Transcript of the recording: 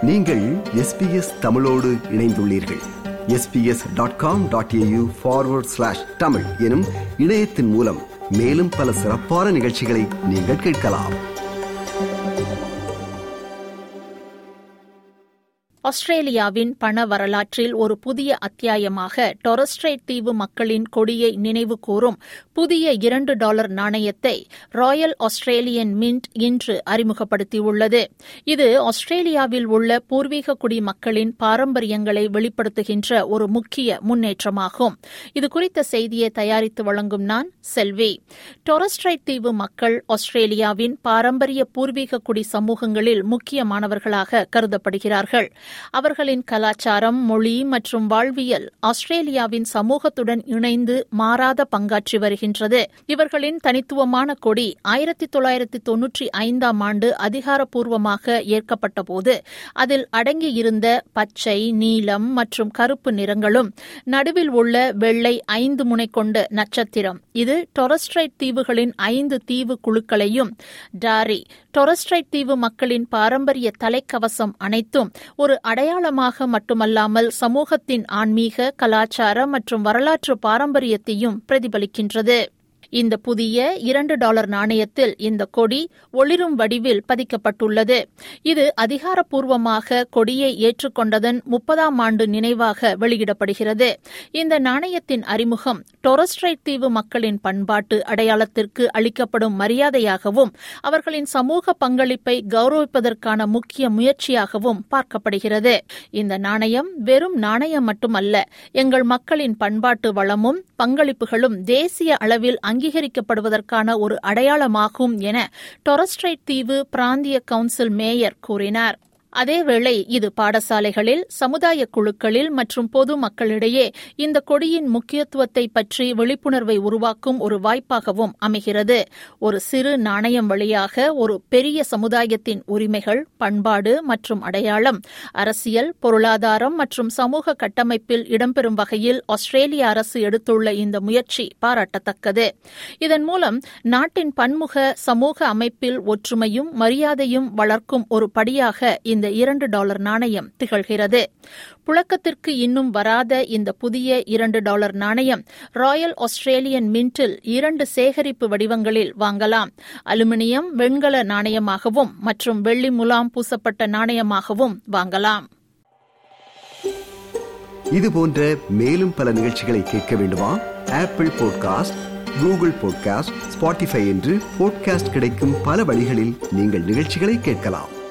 நீங்கள் எஸ்பிஎஸ் தமிழோடு இணைந்துள்ளீர்கள் SBS dot com dot AU forward slash Tamil எனும் இணையத்தின் மூலம் மேலும் பல சிறப்பான நிகழ்ச்சிகளை நீங்கள் கேட்கலாம் ஆஸ்திரேலியாவின் பண வரலாற்றில் ஒரு புதிய அத்தியாயமாக டொரஸ்ட்ரைட் தீவு மக்களின் கொடியை நினைவு கூறும் புதிய இரண்டு டாலர் நாணயத்தை ராயல் ஆஸ்திரேலியன் மின்ட் இன்று அறிமுகப்படுத்தியுள்ளது இது ஆஸ்திரேலியாவில் உள்ள பூர்வீக குடி மக்களின் பாரம்பரியங்களை வெளிப்படுத்துகின்ற ஒரு முக்கிய முன்னேற்றமாகும் இதுகுறித்த செய்தியை தயாரித்து வழங்கும் நான் செல்வி டொரஸ்ட்ரைட் தீவு மக்கள் ஆஸ்திரேலியாவின் பாரம்பரிய பூர்வீக குடி சமூகங்களில் முக்கியமானவர்களாக கருதப்படுகிறார்கள் அவர்களின் கலாச்சாரம் மொழி மற்றும் வாழ்வியல் ஆஸ்திரேலியாவின் சமூகத்துடன் இணைந்து மாறாத பங்காற்றி வருகின்றது இவர்களின் தனித்துவமான கொடி ஆயிரத்தி தொள்ளாயிரத்தி தொன்னூற்றி ஐந்தாம் ஆண்டு அதிகாரப்பூர்வமாக ஏற்கப்பட்டபோது அதில் அடங்கியிருந்த பச்சை நீலம் மற்றும் கருப்பு நிறங்களும் நடுவில் உள்ள வெள்ளை ஐந்து முனை கொண்ட நட்சத்திரம் இது டொரஸ்ட்ரைட் தீவுகளின் ஐந்து தீவு குழுக்களையும் டாரி டொரஸ்ட்ரைட் தீவு மக்களின் பாரம்பரிய தலைக்கவசம் அனைத்தும் ஒரு அடையாளமாக மட்டுமல்லாமல் சமூகத்தின் ஆன்மீக கலாச்சார மற்றும் வரலாற்று பாரம்பரியத்தையும் பிரதிபலிக்கின்றது இந்த புதிய இரண்டு டாலர் நாணயத்தில் இந்த கொடி ஒளிரும் வடிவில் பதிக்கப்பட்டுள்ளது இது அதிகாரப்பூர்வமாக கொடியை ஏற்றுக்கொண்டதன் முப்பதாம் ஆண்டு நினைவாக வெளியிடப்படுகிறது இந்த நாணயத்தின் அறிமுகம் டொரஸ்ட்ரைட் தீவு மக்களின் பண்பாட்டு அடையாளத்திற்கு அளிக்கப்படும் மரியாதையாகவும் அவர்களின் சமூக பங்களிப்பை கௌரவிப்பதற்கான முக்கிய முயற்சியாகவும் பார்க்கப்படுகிறது இந்த நாணயம் வெறும் நாணயம் மட்டுமல்ல எங்கள் மக்களின் பண்பாட்டு வளமும் பங்களிப்புகளும் தேசிய அளவில் அங்கீகரிக்கப்படுவதற்கான ஒரு அடையாளமாகும் என டொரஸ்ட்ரைட் தீவு பிராந்திய கவுன்சில் மேயர் கூறினார் அதேவேளை இது பாடசாலைகளில் சமுதாய குழுக்களில் மற்றும் பொது மக்களிடையே இந்த கொடியின் முக்கியத்துவத்தை பற்றி விழிப்புணர்வை உருவாக்கும் ஒரு வாய்ப்பாகவும் அமைகிறது ஒரு சிறு நாணயம் வழியாக ஒரு பெரிய சமுதாயத்தின் உரிமைகள் பண்பாடு மற்றும் அடையாளம் அரசியல் பொருளாதாரம் மற்றும் சமூக கட்டமைப்பில் இடம்பெறும் வகையில் ஆஸ்திரேலிய அரசு எடுத்துள்ள இந்த முயற்சி பாராட்டத்தக்கது இதன் மூலம் நாட்டின் பன்முக சமூக அமைப்பில் ஒற்றுமையும் மரியாதையும் வளர்க்கும் ஒரு படியாக இந்த இந்த இரண்டு டாலர் நாணயம் திகழ்கிறது புழக்கத்திற்கு இன்னும் வராத இந்த புதிய இரண்டு டாலர் நாணயம் ராயல் ஆஸ்திரேலியன் மின்டில் இரண்டு சேகரிப்பு வடிவங்களில் வாங்கலாம் அலுமினியம் வெண்கல நாணயமாகவும் மற்றும் வெள்ளி முலாம் பூசப்பட்ட நாணயமாகவும் வாங்கலாம் இது போன்ற மேலும் பல நிகழ்ச்சிகளை கேட்க வேண்டுமா Apple podcast Google podcast Spotify என்று பாட்காஸ்ட் கிடைக்கும் பல வழிகளில் நீங்கள் நிகழ்ச்சிகளை கேட்கலாம்